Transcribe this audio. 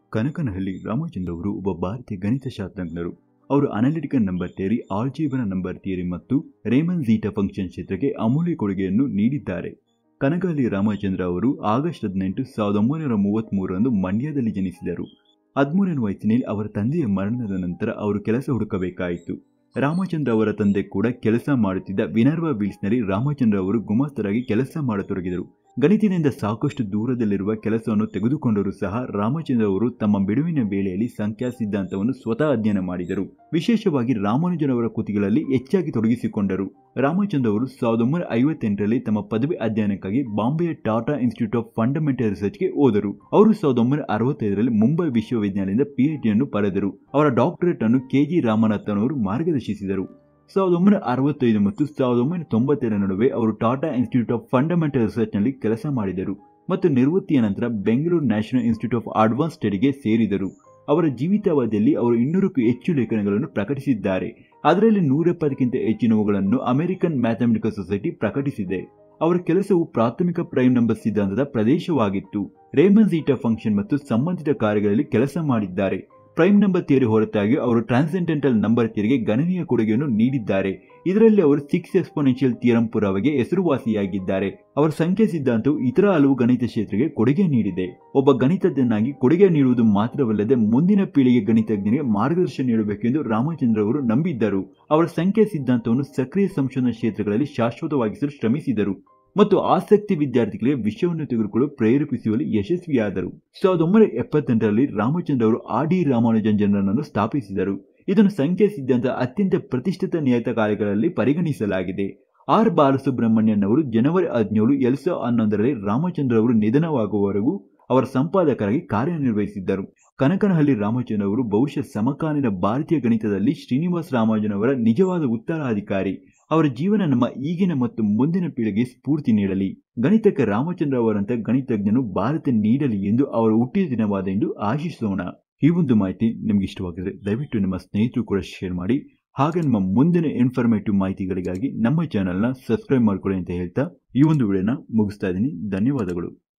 ಕನಕನಹಳ್ಳಿ ರಾಮಚಂದ್ರ ಅವರು ಒಬ್ಬ ಭಾರತೀಯ ಗಣಿತಶಾಸ್ತ್ರಜ್ಞರು ಅವರು analytical number theory algebra number theory ಮತ್ತು ರೇಮನ್ ಝೀಟಾ ಫಂಕ್ಷನ್ ಕ್ಷೇತ್ರಕ್ಕೆ ಅಮೂಲ್ಯ ಕೊಡುಗೆಯನ್ನು ನೀಡಿದ್ದಾರೆ ಕನಕಹಳ್ಳಿ ರಾಮಚಂದ್ರ ಅವರು ಆಗಸ್ಟ್ ಹದಿನೆಂಟು ಸಾವಿರದ ಒಂಬೈನೂರ ಮೂವತ್ತ್ಮೂರರಂದು ಮಂಡ್ಯದಲ್ಲಿ ಜನಿಸಿದರು ಹದಿಮೂರನೇ ವಯಸ್ಸಿನಲ್ಲಿ ಅವರ ತಂದೆಯ ಮರಣದ ನಂತರ ಅವರು ಕೆಲಸ ಹುಡುಕಬೇಕಾಯಿತು ರಾಮಚಂದ್ರ ಅವರ ತಂದೆ ಕೂಡ ಕೆಲಸ ಮಾಡುತ್ತಿದ್ದ ವಿನರ್ವಾ ವಿಲ್ಸ್ನಲ್ಲಿ ರಾಮಚಂದ್ರ ಅವರು ಗುಮಾಸ್ತರಾಗಿ ಕೆಲಸ ಮಾಡತೊಡಗಿದರು ಗಣಿತದಿಂದ ಸಾಕಷ್ಟು ದೂರದಲ್ಲಿರುವ ಕೆಲಸವನ್ನು ತೆಗೆದುಕೊಂಡರೂ ಸಹ ರಾಮಚಂದ್ರ ಅವರು ತಮ್ಮ ಬಿಡುವಿನ ವೇಳೆಯಲ್ಲಿ ಸಂಖ್ಯಾ ಸಿದ್ಧಾಂತವನ್ನು ಸ್ವತಃ ಅಧ್ಯಯನ ಮಾಡಿದರು ವಿಶೇಷವಾಗಿ ರಾಮಾನುಜನವರ ಕೃತಿಗಳಲ್ಲಿ ಹೆಚ್ಚಾಗಿ ತೊಡಗಿಸಿಕೊಂಡರು ರಾಮಚಂದ್ರ ಅವರು ಸಾವಿರದ ಒಂಬೈನೂರ ಐವತ್ತೆಂಟರಲ್ಲಿ ತಮ್ಮ ಪದವಿ ಅಧ್ಯಯನಕ್ಕಾಗಿ ಬಾಂಬೆಯ ಟಾಟಾ ಇನ್ಸ್ಟಿಟ್ಯೂಟ್ ಆಫ್ ಫಂಡಮೆಂಟಲ್ ರಿಸರ್ಚ್ಗೆ ಹೋದರು ಅವರು ಸಾವಿರದ ಒಂಬೈನೂರ ಅರವತ್ತೈದರಲ್ಲಿ ಮುಂಬೈ ವಿಶ್ವವಿದ್ಯಾಲಯದಿಂದ ಪಿಎಚ್ಡಿ ಅನ್ನು ಪಡೆದರು ಅವರ ಡಾಕ್ಟರೇಟ್ ಅನ್ನು ಕೆಜಿ ರಾಮನಾಥನ್ ಅವರು ಮಾರ್ಗದರ್ಶಿಸಿದರು ಸಾವಿರದ ಒಂಬೈನೂರ ಅರವತ್ತೈದು ಮತ್ತು ಸಾವಿರದ ಒಂಬೈನೂರ ತೊಂಬತ್ತೆರಡರ ನಡುವೆ ಅವರು ಟಾಟಾ ಇನ್ಸ್ಟಿಟ್ಯೂಟ್ ಆಫ್ ಫಂಡಮೆಂಟಲ್ ರಿಸರ್ಚ್ನಲ್ಲಿ ಕೆಲಸ ಮಾಡಿದರು ಮತ್ತು ನಿವೃತ್ತಿಯ ನಂತರ Bengaluru national institute of advance ಸ್ಟಡಿಗೆ ಸೇರಿದರು ಅವರ ಜೀವಿತಾವಧಿಯಲ್ಲಿ ಅವರು ಇನ್ನೂರಕ್ಕೂ ಹೆಚ್ಚು ಲೇಖನಗಳನ್ನು ಪ್ರಕಟಿಸಿದ್ದಾರೆ ಅದರಲ್ಲಿ ನೂರೆಪ್ಪತ್ತಕ್ಕಿಂತ ಹೆಚ್ಚಿನವುಗಳನ್ನು ಅಮೆರಿಕನ್ ಮ್ಯಾಥಮೆಟಿಕಲ್ ಸೊಸೈಟಿ ಪ್ರಕಟಿಸಿದೆ ಅವರ ಕೆಲಸವು ಪ್ರಾಥಮಿಕ ಪ್ರೈಮ್ ನಂಬರ್ ಸಿದ್ಧಾಂತದ ಪ್ರದೇಶವಾಗಿತ್ತು ರೇಮನ್ ಝೀಟಾ ಫಂಕ್ಷನ್ ಮತ್ತು ಸಂಬಂಧಿತ ಕಾರ್ಯಗಳಲ್ಲಿ ಕೆಲಸ ಮಾಡಿದ್ದಾರೆ ಪ್ರೈಮ್ ನಂಬರ್ ಥಿಯರಿ ಹೊರತಾಗಿ ಅವರು ಟ್ರಾನ್ಸೆಂಡೆಂಟಲ್ ನಂಬರ್ ಥಿಯರಿಗೆ ಗಣನೀಯ ಕೊಡುಗೆಯನ್ನು ನೀಡಿದ್ದಾರೆ ಇದರಲ್ಲಿ ಅವರು ಸಿಕ್ಸ್ ಎಕ್ಸ್ಪೊನೆನ್ಷಿಯಲ್ ಥಿಯರಂ ಪುರಾವೆಗೆ ಹೆಸರುವಾಸಿಯಾಗಿದ್ದಾರೆ ಅವರ ಸಂಖ್ಯೆ ಸಿದ್ಧಾಂತವು ಇತರ ಹಲವು ಗಣಿತ ಕ್ಷೇತ್ರಕ್ಕೆ ಕೊಡುಗೆ ನೀಡಿದೆ ಒಬ್ಬ ಗಣಿತಜ್ಞನಾಗಿ ಕೊಡುಗೆ ನೀಡುವುದು ಮಾತ್ರವಲ್ಲದೆ ಮುಂದಿನ ಪೀಳಿಗೆ ಗಣಿತಜ್ಞರಿಗೆ ಮಾರ್ಗದರ್ಶನ ನೀಡಬೇಕೆಂದು ರಾಮಚಂದ್ರ ಅವರು ನಂಬಿದ್ದರು ಅವರ ಸಂಖ್ಯೆ ಸಿದ್ಧಾಂತವನ್ನು ಸಕ್ರಿಯ ಸಂಶೋಧನಾ ಕ್ಷೇತ್ರಗಳಲ್ಲಿ ಶಾಶ್ವತವಾಗಿಸಲು ಶ್ರಮಿಸಿದರು ಮತ್ತು ಆಸಕ್ತಿ ವಿದ್ಯಾರ್ಥಿಗಳಿಗೆ ವಿಷಯವನ್ನು ತೆಗೆದುಕೊಳ್ಳಲು ಪ್ರೇರೇಪಿಸುವಲ್ಲಿ ಯಶಸ್ವಿಯಾದರು ಸಾವಿರದ ಒಂಬೈನೂರ ಎಪ್ಪತ್ತೆಂಟರಲ್ಲಿ ರಾಮಚಂದ್ರ ಅವರು ಆರ್ ಡಿ ರಾಮಾನುಜನ್ ಜನರನ್ನು ಸ್ಥಾಪಿಸಿದರು ಇದನ್ನು ಸಂಖ್ಯಾ ಸಿದ್ಧಾಂತ ಅತ್ಯಂತ ಪ್ರತಿಷ್ಠಿತ ನಿಯತಕಾಲಿಗಳಲ್ಲಿ ಪರಿಗಣಿಸಲಾಗಿದೆ ಆರ್ ಬಾಲಸುಬ್ರಹ್ಮಣ್ಯನ್ ಅವರು ಜನವರಿ ಹದಿನೇಳು ಎರಡ್ ಸಾವಿರದ ಹನ್ನೊಂದರಲ್ಲಿ ರಾಮಚಂದ್ರ ಅವರು ನಿಧನವಾಗುವವರೆಗೂ ಅವರ ಸಂಪಾದಕರಾಗಿ ಕಾರ್ಯನಿರ್ವಹಿಸಿದ್ದರು ಕನಕನಹಳ್ಳಿ ರಾಮಚಂದ್ರ ಅವರು ಬಹುಶಃ ಸಮಕಾಲೀನ ಭಾರತೀಯ ಗಣಿತದಲ್ಲಿ ಶ್ರೀನಿವಾಸ ರಾಮಾನುಜನ್ ಅವರ ನಿಜವಾದ ಉತ್ತರಾಧಿಕಾರಿ ಅವರ ಜೀವನ ನಮ್ಮ ಈಗಿನ ಮತ್ತು ಮುಂದಿನ ಪೀಳಿಗೆ ಸ್ಫೂರ್ತಿ ನೀಡಲಿ ಗಣಿತಕ್ಕೆ ರಾಮಚಂದ್ರ ಅವರಂತ ಗಣಿತಜ್ಞನು ಭಾರತ ನೀಡಲಿ ಎಂದು ಅವರ ಹುಟ್ಟಿದ ದಿನವಾದ ಎಂದು ಆಶಿಸೋಣ ಈ ಒಂದು ಮಾಹಿತಿ ನಿಮ್ಗೆ ಇಷ್ಟವಾಗಿದ್ರೆ ದಯವಿಟ್ಟು ನಿಮ್ಮ ಸ್ನೇಹಿತರು ಕೂಡ ಶೇರ್ ಮಾಡಿ ಹಾಗೆ ನಮ್ಮ ಮುಂದಿನ ಇನ್ಫಾರ್ಮೇಟಿವ್ ಮಾಹಿತಿಗಳಿಗಾಗಿ ನಮ್ಮ ಚಾನೆಲ್ನ ಸಬ್ಸ್ಕ್ರೈಬ್ ಮಾಡ್ಕೊಳ್ಳಿ ಅಂತ ಹೇಳ್ತಾ ಈ ಒಂದು ವಿಡಿಯೋನ ಮುಗಿಸ್ತಾ ಇದ್ದೀನಿ ಧನ್ಯವಾದಗಳು